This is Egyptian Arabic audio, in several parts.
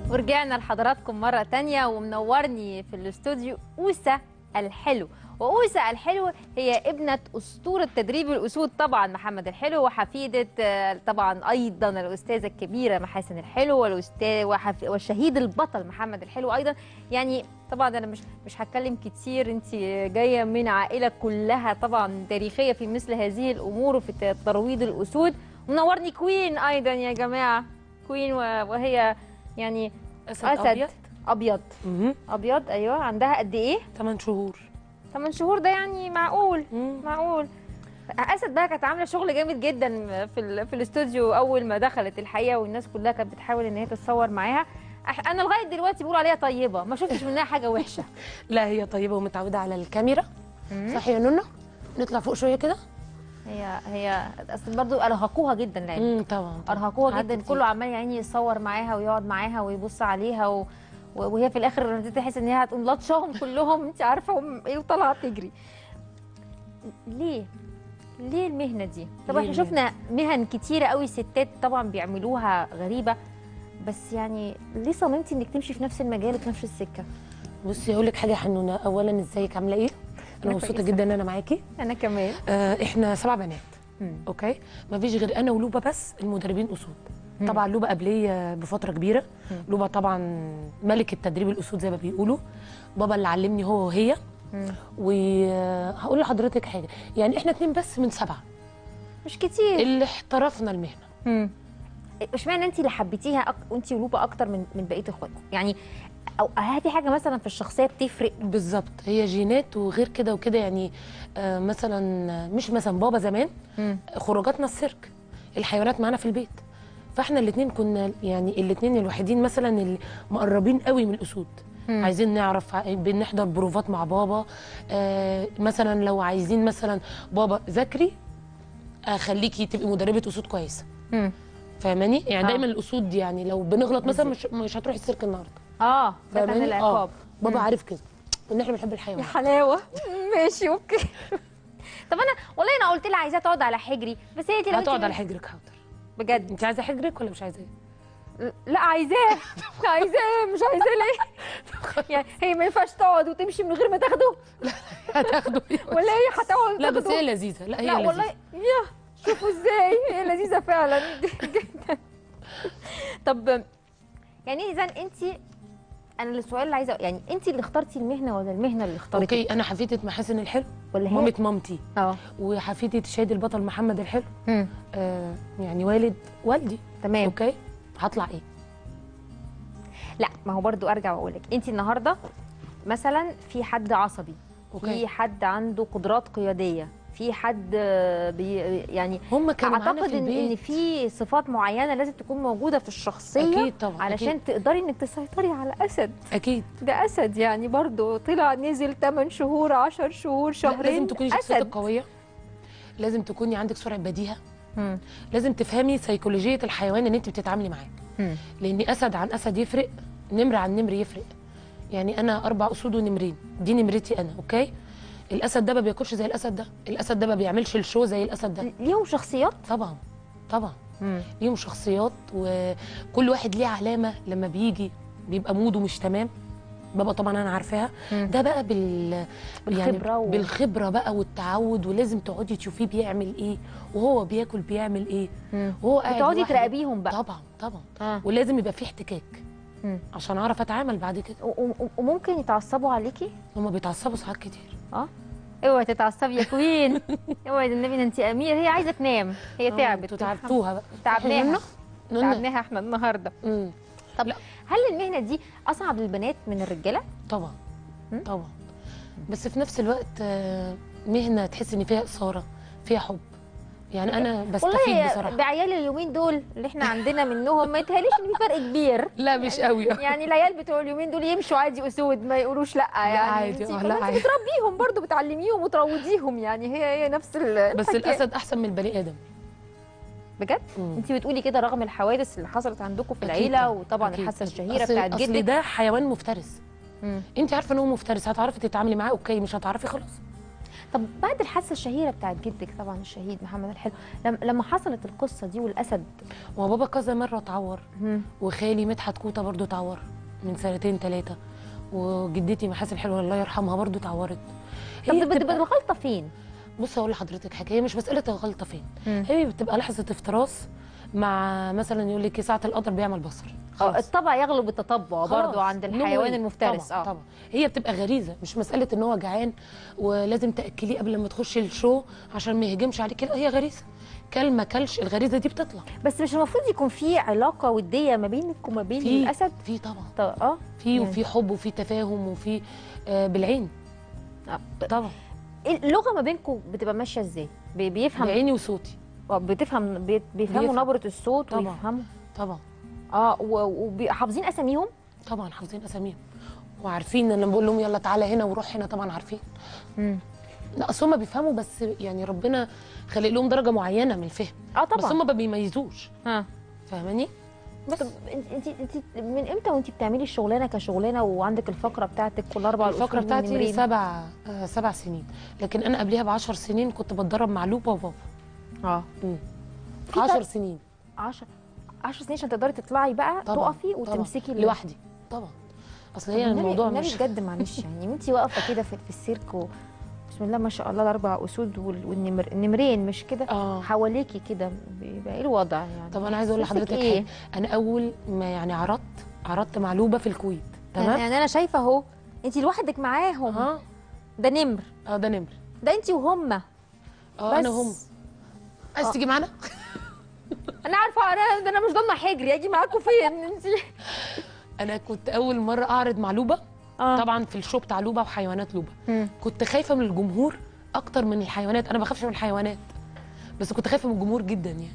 ورجعنا لحضراتكم مرة تانية ومنورني في الاستوديو أوسة الحلو وأوسة الحلو هي ابنة أسطورة تدريب الأسود طبعا محمد الحلو وحفيدة آه، طبعا أيضا الأستاذة الكبيرة محاسن الحلو والأستاذ وحف... والشهيد البطل محمد الحلو أيضا يعني طبعا أنا مش مش هتكلم كتير أنت جاية من عائلة كلها طبعا تاريخية في مثل هذه الأمور وفي ترويض الأسود منورني كوين أيضا يا جماعة كوين و- وهي يعني اسد, أسد. ابيض ابيض مهم. ابيض ايوه عندها قد ايه 8 شهور 8 شهور ده يعني معقول مم. معقول اسد بقى كانت عامله شغل جامد جدا في ال... في الاستوديو اول ما دخلت الحقيقه والناس كلها كانت بتحاول ان هي تتصور معاها أح- انا لغايه دلوقتي بقول عليها طيبه ما شفتش منها حاجه وحشه لا هي طيبه ومتعوده على الكاميرا مم. صح يا نونا نطلع فوق شويه كده هي هي اصل برضو ارهقوها جدا لعلمك امم طبعا طبعاً. ارهقوها قعدت جدا كتير. كله عمال يعني يصور معاها ويقعد معاها ويبص عليها و... و- وهي في الاخر تحس ان هي هتقوم لطشاهم كلهم انت عارفه هم ايه وطالعه تجري ليه ليه المهنه دي طب ليه احنا المهنة؟ شفنا مهن كتيره قوي ستات طبعا بيعملوها غريبه بس يعني ليه صممتي انك تمشي في نفس المجال وفي نفس السكه بصي اقول لك حاجه يا حنونه اولا ازيك عامله ايه انا أنا مبسوطه كويسة. جدا ان انا معاكي انا كمان آه احنا سبع بنات مم. اوكي ما فيش غير انا ولوبا بس المدربين اسود مم. طبعا لوبا قبليه بفتره كبيره مم. لوبا طبعا ملكه تدريب الاسود زي ما بيقولوا بابا اللي علمني هو وهي مم. وهقول لحضرتك حاجه يعني احنا اتنين بس من سبعه مش كتير اللي احترفنا المهنه مم. اشمعنى انت اللي حبيتيها أك... انت ولوبا اكتر من من بقيه اخواتكم يعني او هل في حاجه مثلا في الشخصيه بتفرق بالظبط هي جينات وغير كده وكده يعني آه مثلا مش مثلا بابا زمان مم. خروجاتنا السيرك الحيوانات معانا في البيت فاحنا الاثنين كنا يعني الاثنين الوحيدين مثلا اللي مقربين قوي من الاسود مم. عايزين نعرف ع- بنحضر بروفات مع بابا آه مثلا لو عايزين مثلا بابا ذاكري اخليكي تبقي مدربه اسود كويسه مم. فاهماني يعني آه. دايما الاسود يعني لو بنغلط مثلا مش مش هتروحي السيرك النهارده اه ده كان فاهماني العقاب بابا مم. عارف كده ان احنا بنحب يا الحيوان حلاوه ماشي اوكي طب انا والله انا قلت لها عايزاها تقعد على حجري بس هي دي لو هتقعد انت- على حجرك حاضر بجد انت عايزه حجرك ولا مش عايزاه لا عايزاه عايزاه مش عايزاه ليه يعني هي ما ينفعش تقعد وتمشي من غير ما تاخده هتاخده ولا هي هتقعد لا بس تاخده؟ هي لذيذه لا هي لا لذيذه والله يا شوفوا ازاي هي لذيذه فعلا جدا طب يعني اذا انت انا السؤال اللي عايزه يعني انت اللي اخترتي المهنه ولا المهنه اللي اختارتك اوكي انا حفيده محاسن الحلو ولا هي مامة مامتي اه وحفيده الشهيد البطل محمد الحلو مم. آه يعني والد والدي تمام اوكي هطلع ايه لا ما هو برضو ارجع واقول لك انت النهارده مثلا في حد عصبي اوكي في حد عنده قدرات قياديه في حد آه، بي يعني هم كانوا معانا اعتقد في ان ان البيت في صفات معينه لازم تكون موجوده في الشخصيه اكيد طبعا علشان أكيد. تقدري انك تسيطري على اسد اكيد ده اسد يعني برضو طلع نزل 8 شهور 10 شهور لا، شهرين لازم تكوني شخصيتك اسد قويه لازم تكوني عندك سرعه بديهه مم. لازم تفهمي سيكولوجيه الحيوان اللي انت بتتعاملي معاه مم. لان اسد عن اسد يفرق نمر عن نمر يفرق يعني انا اربع اسود ونمرين دي نمرتي انا اوكي الاسد ده ما بياكلش زي الاسد ده الاسد ده ما بيعملش الشو زي الاسد ده ليهم شخصيات طبعا طبعا مم. ليهم شخصيات وكل واحد ليه علامه لما بيجي بيبقى موده مش تمام بابا طبعا انا عارفاها مم. ده بقى بال بالخبرة يعني و- بالخبره بقى والتعود ولازم تقعدي تشوفيه بيعمل ايه وهو بياكل بيعمل ايه مم. وهو قاعد بتقعدي لوحده. تراقبيهم بقى طبعا طبعا آه. ولازم يبقى في احتكاك مم. عشان اعرف اتعامل بعد كده و- و- وممكن يتعصبوا عليكي هما بيتعصبوا ساعات كتير اه اوعي تتعصبي يا كوين اوعي ده النبي ده انت امير هي عايزه تنام هي آه، تعبت انتوا تعبتوها بقى تعبناها نونا؟ نونا تعبناها احنا النهارده مم. طب لا. هل المهنه دي اصعب للبنات من الرجاله طبعا مم؟ طبعا بس في نفس الوقت آه، مهنه تحس ان فيها اثاره فيها حب يعني انا بستفيد والله بصراحه بعيال اليومين دول اللي احنا عندنا منهم ما يتهيأليش ان في فرق كبير لا مش قوي يعني العيال بتوع اليومين دول يمشوا عادي اسود ما يقولوش لا يعني عادي، انتي- آه، طب لا انت عادي. بتربيهم برضو بتعلميهم وتروضيهم يعني هي هي نفس ال- بس الحكاية. الاسد احسن من البني ادم بجد مم. انت بتقولي كده رغم الحوادث اللي حصلت عندكم في أكيد العيله طبعاً، وطبعا أكيد. الحادثه الشهيره أصل- بتاعت اصل جدك ده حيوان مفترس مم. انت عارفه ان هو مفترس هتعرفي تتعاملي معاه اوكي مش هتعرفي خلاص طب بعد الحادثه الشهيره بتاعت جدك طبعا الشهيد محمد الحلو لم- لما حصلت القصه دي والاسد وبابا كذا مره اتعور مم. وخالي مدحت كوته برضو اتعور من سنتين ثلاثه وجدتي محاسن حلوه الله يرحمها برضو اتعورت طب هي بتبقى بتبقى الغلطه فين؟ بص اقول لحضرتك حاجه هي مش مساله الغلطه فين مم. هي بتبقى لحظه افتراس مع مثلا يقول لك ساعه القدر بيعمل بصر اه خلاص. الطبع يغلب التطبع خلاص. برضو عند No الحيوان way. المفترس طبعا اه طبعا هي بتبقى غريزه مش مساله ان هو جعان ولازم تاكليه قبل ما تخشي الشو عشان ما يهجمش عليك لا هي غريزه كل ما كلش الغريزه دي بتطلع بس مش المفروض يكون في علاقه وديه ما بينك وما بين في الاسد؟ في طبعا طب اه في مم. وفي حب وفي تفاهم وفي آه بالعين آه. طبعا إيه اللغه ما بينكم بتبقى ماشيه ازاي؟ بي- بيفهم بعيني وصوتي آه، بتفهم بي- بيفهموا بيفهم. نبره الصوت طبعا. ويفهموا طبعا اه وحافظين اساميهم؟ طبعا حافظين اساميهم وعارفين ان لما بقول لهم يلا تعالى هنا وروح هنا طبعا عارفين مم. لا اصل هم بيفهموا بس يعني ربنا خلق لهم درجه معينه من الفهم اه بس طبعا هم ما بيميزوش ها فاهماني بس طب انت انت انت من امتى وانت بتعملي الشغلانه كشغلانه وعندك الفقره بتاعتك كل اربع الفقره الأسود بتاعتي والنمرين؟ سبع آه سبع سنين لكن انا قبلها بعشر سنين كنت بتدرب مع لوبا وبابا اه مم. في عشر فرق. سنين 10 10 سنين عشان تقدري تطلعي بقى طبعا تقفي طبعا. وتمسكي ال- لوحدي طبعا اصل هي طب والنبي- الموضوع والنبي مش بجد معلش يعني انت واقفه كده في, في السيرك و... بسم الله ما شاء الله الاربع اسود وال- والنمر النمرين مش كده اه حواليكي كده بيبقى ايه الوضع يعني طب انا عايزه اقول إحساسك لحضرتك إيه؟ حاجه انا اول ما يعني عرضت عرضت مع لوبا في الكويت يعني, تمام يعني انا شايفه اهو انت لوحدك معاهم اه ده نمر اه ده نمر ده انت وهم اه انا بس. هم عايز آه. تيجي معانا انا عارفه انا ده انا مش ضامنه حجري اجي معاكم فين انت انا كنت اول مره اعرض مع لوبا اه طبعا في الشو بتاع لوبا وحيوانات لوبا مم. كنت خايفه من الجمهور اكتر من الحيوانات انا ما بخافش من الحيوانات بس كنت خايفه من الجمهور جدا يعني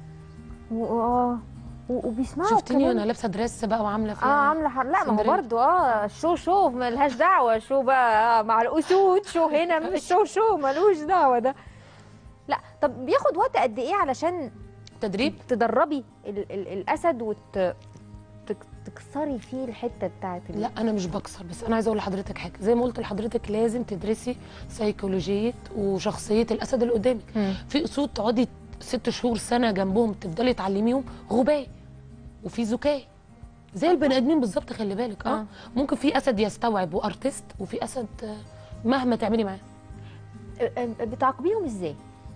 و- اه و- وبيسمعوا شفتني كمان. وانا لابسه دريس بقى وعامله اه فيها عامله حر... لا ما هو سندريلا. برضو اه شو شو ملهاش دعوه شو بقى مع الاسود شو هنا مش شو شو ملوش دعوه ده لا طب بياخد وقت قد ايه علشان تدريب تدربي ال ال الاسد وت تك- تكسري فيه الحته بتاعت ال- لا انا مش بكسر بس انا عايزه اقول لحضرتك حاجه زي ما قلت لحضرتك لازم تدرسي سيكولوجيه وشخصيه الاسد اللي قدامك مم. في اسود تقعدي ست شهور سنه جنبهم تفضلي تعلميهم غباء وفي ذكاء زي البني ادمين بالظبط خلي بالك اه آه. ممكن في اسد يستوعب وارتست وفي اسد آه، مهما تعملي معاه آه، آه، بتعاقبيهم ازاي؟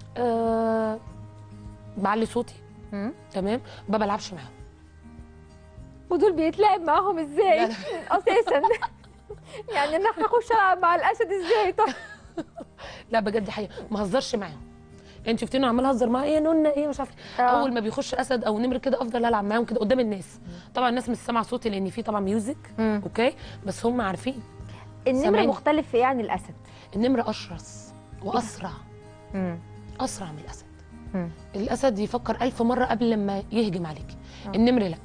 أه بعلي صوتي مم. تمام ما بلعبش معاهم ودول بيتلعب معاهم ازاي؟ لا، لا. اساسا يعني انا هخش العب مع الاسد ازاي طيب؟ لا بجد حقيقه ما هزرش معاهم انت شفتيني عمال اهزر معاه ايه يا نونه ايه مش عارفه آه. اول ما بيخش اسد او نمر كده افضل العب معاهم كده قدام الناس طبعا الناس مش سامعه صوتي لان في طبعا ميوزك مم. اوكي بس هم عارفين النمر سامعين. مختلف في ايه عن الاسد؟ النمر اشرس واسرع مم. اسرع من الاسد مم. الاسد يفكر ألف مره قبل ما يهجم عليك آه. النمر لا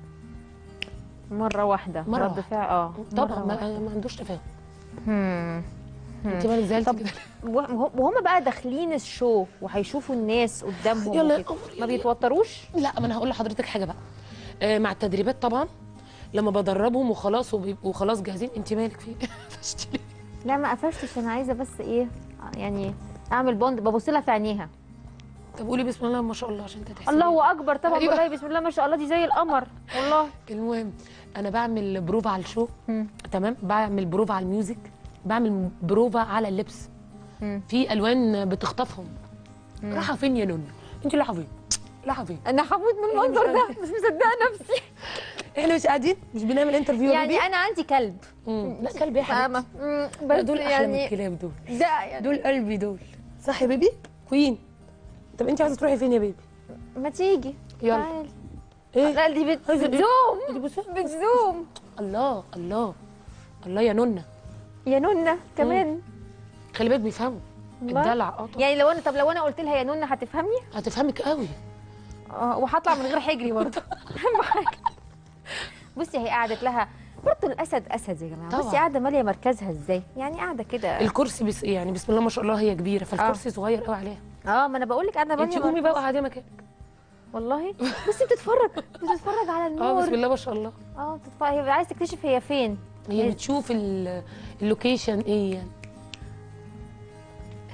مرة واحدة مرة رد واحدة. فعل اه طبعا مرة واحدة. ما, ما عندوش تفاهم مم. انت مالك زعلتي طب كده وه- وهم بقى داخلين الشو وهيشوفوا الناس قدامهم يلا يا وكده. قمر، ما يلا. بيتوتروش لا ما انا هقول لحضرتك حاجه بقى آه مع التدريبات طبعا لما بدربهم وخلاص وبيبقوا خلاص جاهزين انت مالك في إيه؟ فشتي ليه؟ لا ما قفشتش انا عايزه بس ايه يعني اعمل بوند ببص لها في عينيها طب قولي بسم الله ما شاء الله عشان انت تحسي الله اكبر طبعا أيوة. والله بسم الله ما شاء الله دي زي القمر والله المهم انا بعمل بروفا على الشو مم. تمام بعمل بروفا على الميوزك بعمل بروفا على اللبس مم. في الوان بتخطفهم مم. رايحه فين يا نونو انت رايحه فين رايحه فين انا هموت من إحنا المنظر مش ده مش مصدقه نفسي احنا مش قاعدين مش بنعمل انترفيو يعني انا عندي كلب لا كلب يا فاهمه حبيبتي مم، لا، بس دول احلى من يعني الكلاب دول ده يعني دول قلبي دول صح يا بيبي كوين طب انت عايزه تروحي فين يا بيبي ما تيجي يلا. تعالي. ايه لا دي بت- عايزة إيه؟ بتزوم انت بصي بتزوم الله الله الله يا نونه يا نونه كمان خلي بالك بيفهموا والله؟ الدلع اه طبعا. يعني لو انا طب لو انا قلت لها يا نونه هتفهمني هتفهمك قوي اه وهطلع من غير حجري برضه اهم حاجه بصي هي قعدت لها برضه الاسد اسد يا جماعه طبعا. بصي قاعده ماليه مركزها ازاي يعني قاعده كده الكرسي بس يعني بسم الله ما شاء الله هي كبيره فالكرسي صغير قوي عليها اه ما انا بقول لك قاعده انت ماليه قومي مركز. بقى وقعدي مكانك والله بصي بتتفرج بتتفرج على اه النور بسم الله ما شاء الله اه بتتفرج هي عايز تكتشف هي فين هي إيه؟ بتشوف ال- اللوكيشن ايه يعني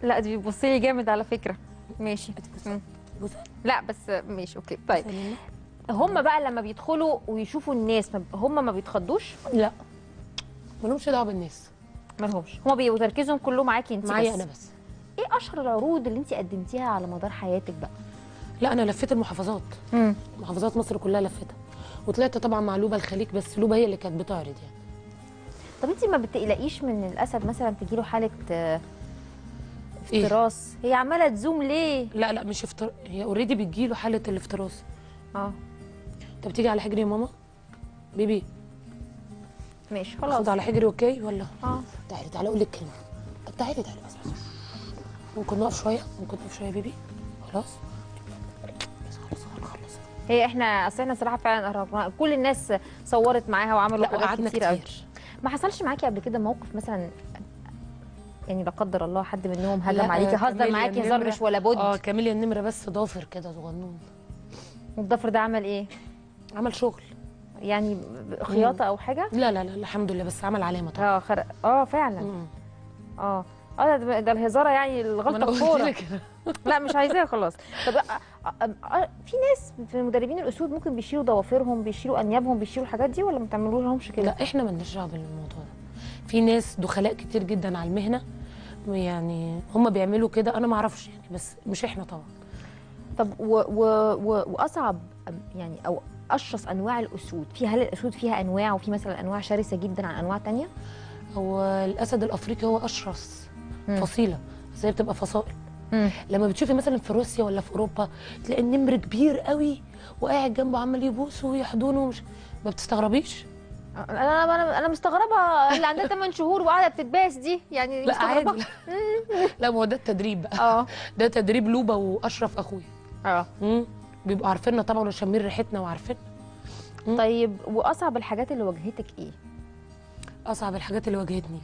لا دي بتبصي لي جامد على فكره ماشي مم. بص لا بس ماشي اوكي طيب سليمة. هم بقى لما بيدخلوا ويشوفوا الناس ما- هم ما بيتخضوش لا مالهمش دعوه بالناس مالهمش هم بيبقوا تركيزهم كله معاكي انت معايا بس انا بس ايه اشهر العروض اللي انت قدمتيها على مدار حياتك بقى لا انا لفيت المحافظات امم محافظات مصر كلها لفتها وطلعت طبعا مع لوبا الخليج بس لوبا هي اللي كانت بتعرض يعني طب انت ما بتقلقيش من الاسد مثلا تجيله حاله آه، ايه افتراس هي عماله تزوم ليه لا لا مش افتر... هي اوريدي بتجيله حاله الافتراس اه طب تيجي على حجري يا ماما بيبي ماشي خلاص خلاص على حجري اوكي ولا اه تعالي تعالي اقول لك كلمه طب تعالي تعالي بس بس ممكن نقف شويه ممكن نقف شويه يا بيبي خلاص بس خلاص هنخلص هي احنا اصل احنا صراحه فعلا أرهقنا. كل الناس صورت معاها وعملوا لا حاجات وقعدنا كتير كتير, قوي ما حصلش معاكي قبل كده موقف مثلا يعني لا قدر الله حد منهم هجم لا، عليكي هزر كاميليا معاكي هزار النمرة. مش ولا بد اه كاميليا النمره بس ضافر كده صغنون والضفر ده عمل ايه عمل شغل يعني خياطه او حاجه لا لا لا الحمد لله بس عمل علامه طبعا اه خرق اه فعلا مم. اه اه ده, ده الهزاره يعني ما أنا الغلطه قلت فورا لك. لا مش عايزاها خلاص طب آه، آه، آه، في ناس في مدربين الاسود ممكن بيشيلوا ضوافرهم بيشيلوا انيابهم بيشيلوا الحاجات دي ولا ما بتعملوا لهمش كده لا احنا مالناش دعوه بالموضوع ده في ناس دخلاء كتير جدا على المهنه يعني هم بيعملوا كده انا ما اعرفش يعني بس مش احنا طبعا طب و و و واصعب يعني او اشرس انواع الاسود في هل الاسود فيها انواع وفي مثلا انواع شرسه جدا عن انواع تانية هو الاسد الافريقي هو اشرس مم. فصيله بس هي بتبقى فصائل مم. لما بتشوفي مثلا في روسيا ولا في اوروبا تلاقي النمر كبير قوي وقاعد جنبه عمال يبوسه ويحضنه ومش ما بتستغربيش انا انا انا مستغربه اللي عندها 8 شهور وقاعده بتتباس دي يعني لا عادي مستغربة. لا. لا ما هو ده التدريب بقى اه ده تدريب لوبا واشرف اخويا اه مم. بيبقوا عارفيننا طبعا وشامين ريحتنا وعارفين مم. طيب واصعب الحاجات اللي واجهتك ايه اصعب الحاجات اللي واجهتني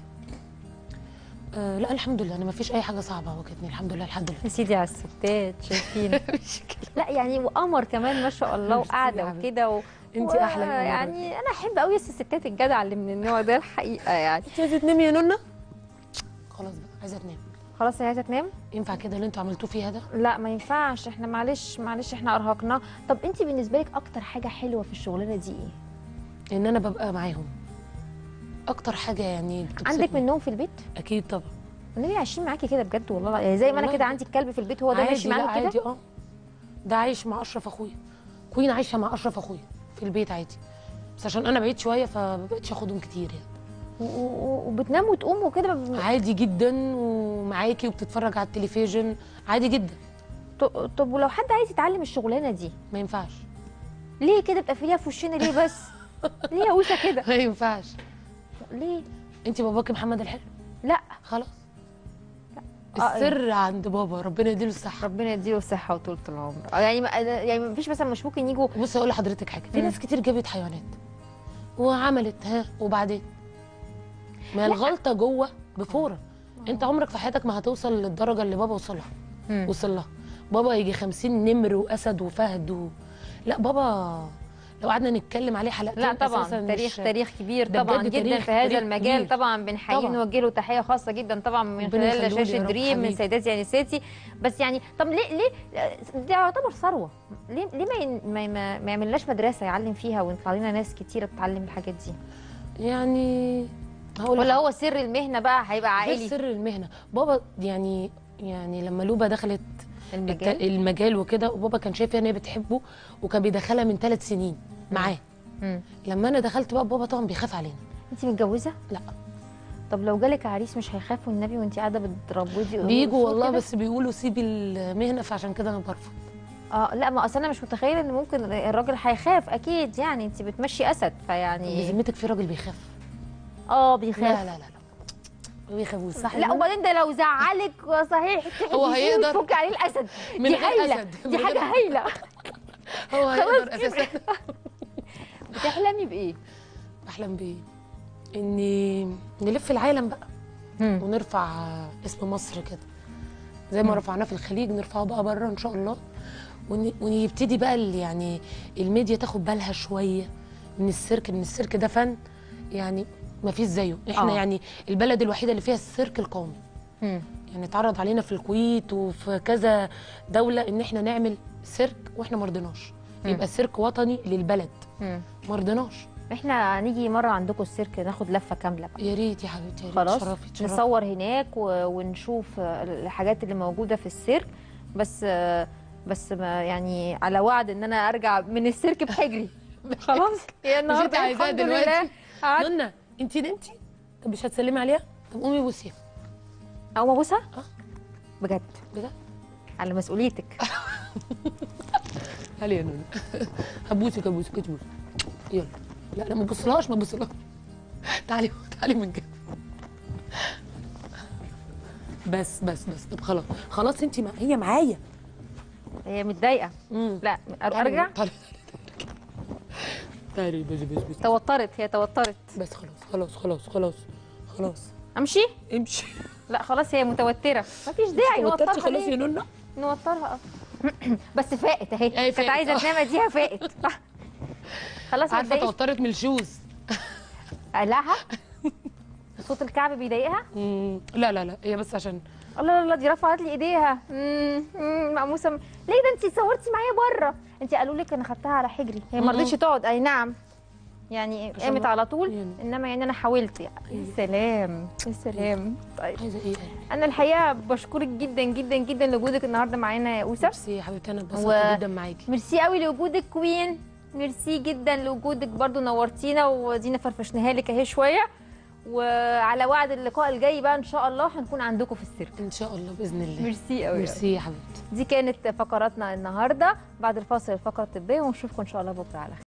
آه لا الحمد لله انا ما فيش اي حاجه صعبه واجهتني الحمد لله لحد يا سيدي على الستات شايفين لا يعني وقمر كمان ما شاء الله ميرسي يا وقاعده حبيبتي. وكده و... انتي احلى من المرة دي. يعني انا احب قوي الستات الجدع اللي من النوع ده الحقيقه يعني انت عايزه تنامي يا نونا خلاص بقى عايزه تنام خلاص هي عايزه تنام ينفع كده اللي انتوا عملتوه فيها ده لا ما ينفعش احنا معلش معلش احنا ارهقنا طب انت بالنسبه لك اكتر حاجه حلوه في الشغلانه دي ايه ان انا ببقى معاهم اكتر حاجه يعني بتبسطني. عندك منهم في البيت اكيد طبعا النبي عايشين معاكي كده بجد والله يعني زي ما انا والله كده بجد. عندي الكلب في البيت هو ده عادي ماشي لا معانا كده عادي اه ده عايش مع اشرف اخويا كوين عايشه مع اشرف اخويا في البيت عادي بس عشان انا بعيد شويه فمبقتش اخدهم كتير يعني و- و- وبتنام وتقوم وكده ب- عادي جدا ومعاكي وبتتفرج على التلفزيون عادي جدا ط- طب ولو حد عايز يتعلم الشغلانه دي ما ينفعش ليه كده بتقفليها في وشنا ليه بس ليه يا وسه كده ما ينفعش ليه انت باباكي محمد الحلو لا خلاص آه، السر عند بابا ربنا يديله الصحه ربنا يديله الصحه وطولة العمر آه، يعني ما يعني ما فيش مثلا مش ممكن يجوا بص اقول لحضرتك حاجه في مم. ناس كتير جابت حيوانات وعملت ها وبعدين ما الغلطه جوه بفوره انت عمرك في حياتك ما هتوصل للدرجه اللي بابا وصلها مم. وصل لها بابا يجي خمسين نمر واسد وفهد و... لا بابا لو قعدنا نتكلم عليه حلقتين لا طبعا أساساً تاريخ مش... تاريخ كبير ده طبعا بجد جدا تاريخ- في هذا تاريخ المجال كبير. طبعا بنحييه طبعاً. نوجه له تحيه خاصه جدا طبعا من ربنا خلال يخليه لي شاشه يا رب دريم من حبيبي. سيداتي يعني سيتي بس يعني طب ليه ليه دي يعتبر ثروه ليه ليه ما ين- ما, ما, ما يعملناش مدرسه يعلم فيها ويطلع لنا ناس كتيره تتعلم الحاجات دي يعني هقول ولا لك هو سر المهنه بقى هيبقى ده عائلي سر المهنه بابا يعني يعني لما لوبا دخلت المجال الت- المجال وكده وبابا كان شايف ان هي بتحبه وكان بيدخلها من ثلاث سنين معاه مم. لما انا دخلت بقى بابا طبعا بيخاف علينا انت متجوزه لا طب لو جالك عريس مش هيخافوا النبي وانت قاعده بتربودي بيجوا والله كده؟ بس بيقولوا سيبي المهنه فعشان كده انا برفض اه لا ما اصل انا مش متخيله ان ممكن الراجل هيخاف اكيد يعني انت بتمشي اسد فيعني بذمتك في راجل بيخاف اه لا بيخاف لا لا لا ما بيخافوش صح لا وبعدين ده لو زعلك صحيح هو هيقدر؟ تفك عليه الاسد من دي غير هايله أسد، من دي غير حاجه أسد. هايله هو هيقدر كده. اساسا بتحلمي بايه؟ بحلم بايه اني نلف العالم بقى ونرفع اسم مصر كده زي ما رفعناه في الخليج نرفعه بقى بره ان شاء الله ون- ونبتدي بقى ال- يعني الميديا تاخد بالها شويه من السيرك ان السيرك ده فن يعني ما فيش زيه احنا آه. يعني البلد الوحيده اللي فيها السيرك القومي مم. يعني اتعرض علينا في الكويت وفي كذا دوله ان احنا نعمل سيرك واحنا ما رضيناش يبقى سيرك وطني للبلد مم. ما رضيناش احنا هنيجي مره عندكم السيرك ناخد لفه كامله بقى يا ريت يا حبيبتي يا ريت خلاص تشرفي تشرفي نصور هناك و... ونشوف الحاجات اللي موجوده في السيرك بس بس ما يعني على وعد ان انا ارجع من السيرك بحجري خلاص هي انت النهارده عايزاها الحمد دلوقتي؟ لله قعدت- نونا انت نمتي طب مش هتسلمي عليها طب قومي بوسيها اقوم ابوسها اه. بجد بجد على مسؤوليتك تعالي يا نونا هبوسك هبوسك هبوسك يلا لا لا ما تبصلهاش ما تبصلهاش تعالي تعالي من جنب بس بس بس طب خلاص خلاص انت مع... هي معايا هي متضايقه مم. لا تعالي- ارجع تعالي تعالي بس بس بس توترت هي توترت بس خلاص خلاص خلاص خلاص خلاص امشي امشي لا خلاص هي متوتره مفيش داعي توترتي نوترها خلاص يا ليه نونا نوترها اه بس فاقت اهي أي كانت فاقت، عايزه اه. تنام اديها فاقت خلاص ما عارفه تضايقش توترت من الشوز قلعها صوت الكعب بيضايقها مم. لا لا لا هي بس عشان الله الله دي رفعت لي ايديها مم، مم، مقموسه م- ليه ده انت صورتي معايا بره انت قالوا لك انا خدتها على حجري هي ما مم. رضتش تقعد اي نعم يعني عشان قامت ما- على طول يعني. انما يعني انا حاولت يعني يا سلام يا سلام طيب عايزه ايه انا الحقيقه بشكرك جدا جدا جدا لوجودك النهارده معانا يا اوسه ميرسي يا حبيبتي انا اتبسطت و- جدا معاكي ميرسي قوي لوجودك كوين ميرسي جدا لوجودك برضو نورتينا ودينا فرفشناها لك اهي شويه وعلى وعد اللقاء الجاي بقى ان شاء الله هنكون عندكم في السيرك ان شاء الله باذن الله ميرسي قوي ميرسي يا حبيبتي دي كانت فقراتنا النهارده بعد الفاصل الفقره الطبيه ونشوفكم ان شاء الله بكره على خير